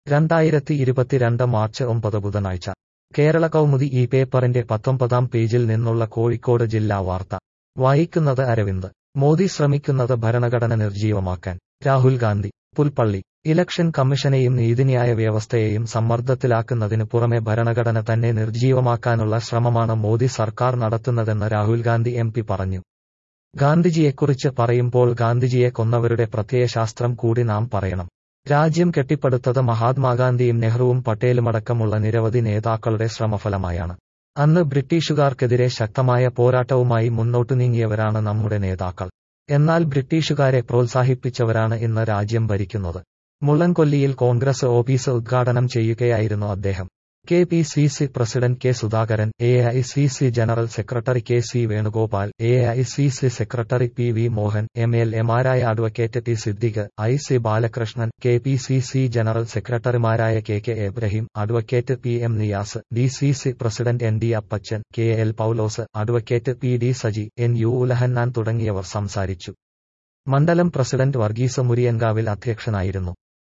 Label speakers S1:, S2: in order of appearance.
S1: രണ്ടായിരത്തി ഇരുപത്തിരണ്ട് മാർച്ച് ഒമ്പത് ബുധനാഴ്ച കേരള കൗമുദി ഈ പേപ്പറിന്റെ പത്തൊമ്പതാം പേജിൽ നിന്നുള്ള കോഴിക്കോട് ജില്ലാ വാർത്ത വായിക്കുന്നത് അരവിന്ദ് മോദി ശ്രമിക്കുന്നത് ഭരണഘടന നിർജീവമാക്കാൻ രാഹുൽ ഗാന്ധി പുൽപ്പള്ളി ഇലക്ഷൻ കമ്മീഷനെയും നീതിന്യായ വ്യവസ്ഥയെയും സമ്മർദ്ദത്തിലാക്കുന്നതിനു പുറമെ ഭരണഘടന തന്നെ നിർജീവമാക്കാനുള്ള ശ്രമമാണ് മോദി സർക്കാർ നടത്തുന്നതെന്ന് രാഹുൽ ഗാന്ധി എം പറഞ്ഞു ഗാന്ധിജിയെക്കുറിച്ച് പറയുമ്പോൾ ഗാന്ധിജിയെ കൊന്നവരുടെ പ്രത്യയശാസ്ത്രം കൂടി നാം പറയണം രാജ്യം കെട്ടിപ്പടുത്തത് മഹാത്മാഗാന്ധിയും നെഹ്റുവും പട്ടേലുമടക്കമുള്ള നിരവധി നേതാക്കളുടെ ശ്രമഫലമായാണ് അന്ന് ബ്രിട്ടീഷുകാർക്കെതിരെ ശക്തമായ പോരാട്ടവുമായി മുന്നോട്ടു നീങ്ങിയവരാണ് നമ്മുടെ നേതാക്കൾ എന്നാൽ ബ്രിട്ടീഷുകാരെ പ്രോത്സാഹിപ്പിച്ചവരാണ് ഇന്ന് രാജ്യം ഭരിക്കുന്നത് മുള്ളൻകൊല്ലിയിൽ കോൺഗ്രസ് ഓഫീസ് ഉദ്ഘാടനം ചെയ്യുകയായിരുന്നു അദ്ദേഹം K P C C president K Sudhakaran A I C C general secretary K C Venugopal A I C C secretary P V Mohan M L എമാരായ advocate T Siddique I C Balakrishnan K P C C general സെക്രട്ടറിമാരായ K K Ebrahim advocate P M Niyas D C C president N D Appachan K L Paulose advocate P D Saji N U Ulahannan തുടങ്ങിയവർ സംസാരിച്ചു മണ്ഡലം president Varghese മുരിയൻകാവിൽ അധ്യക്ഷനായിരുന്നു